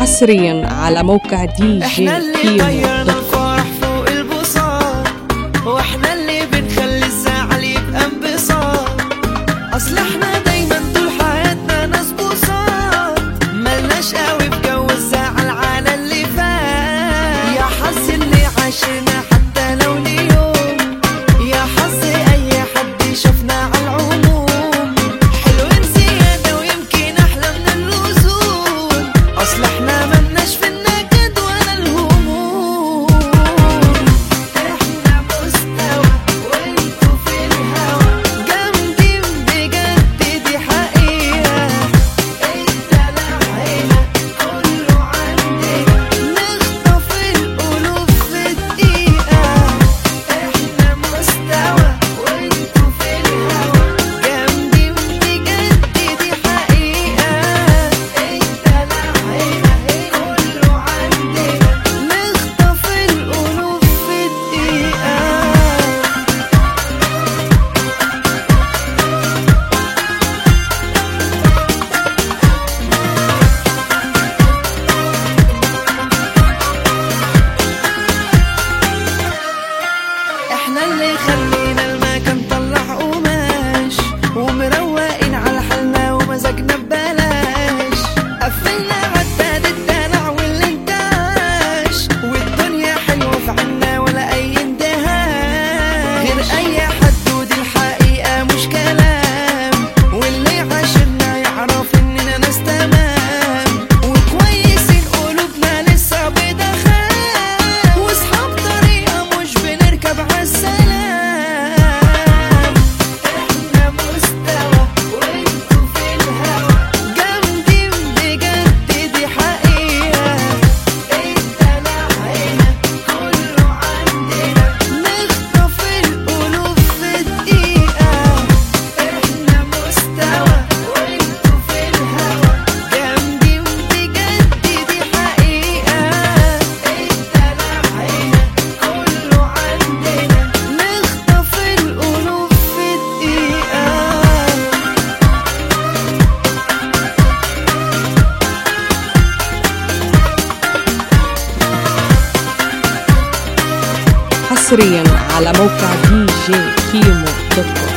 حصريا على موقع دي جي احنا اللي كيمو غيرنا دوت كوم. الفرح فوق البساط واحنا اللي بنخلي الزعل يبقى انبساط اصل احنا دايما طول حياتنا ناس بساط ملناش قوي في جو الزعل على اللي فات يا حظ اللي عاشنا حتى لو ليوم يا حظ اي حد شفنا على العموم حلوين زيادة ويمكن احلى من اللزوم اصل احنا ملناش في النكد ولا الهموم احنا مستوى وانتوا في الهوا جامدين بجد دي حقيقة الدلع هنا كله عندنا نخطف القلوب في الدقيقة احنا مستوى وانتوا في الهوا جامدين بجد دي حقيقة الدلع هنا كله عندنا نخطف القلوب في الدقيقة احنا اللي خلينا المكان طلع قماش ومروقين على حالنا ومزاجنا ببلاش قفلنا عداد الدلع والانتعاش والدنيا حلوة في عنا ولا اي اندهاش غير اي حد ودي الحقيقة مش كلام واللي عاشرنا يعرف اننا ناس تمام وكويسين قلوبنا لسه بدخان واصحاب طريقة مش بنركب عالسلام احنا مستوى وانتوا في الهوا جامدين بجد دي حقيقة الدلع هنا كله عندنا نخطف القلوب في الدقيقة احنا مستوى وانتوا في الهوا جامدين بجد دي حقيقة الدلع هنا كله عندنا نخطف القلوب في الدقيقة حصريا على موقع دي جي كيمو دوت كوم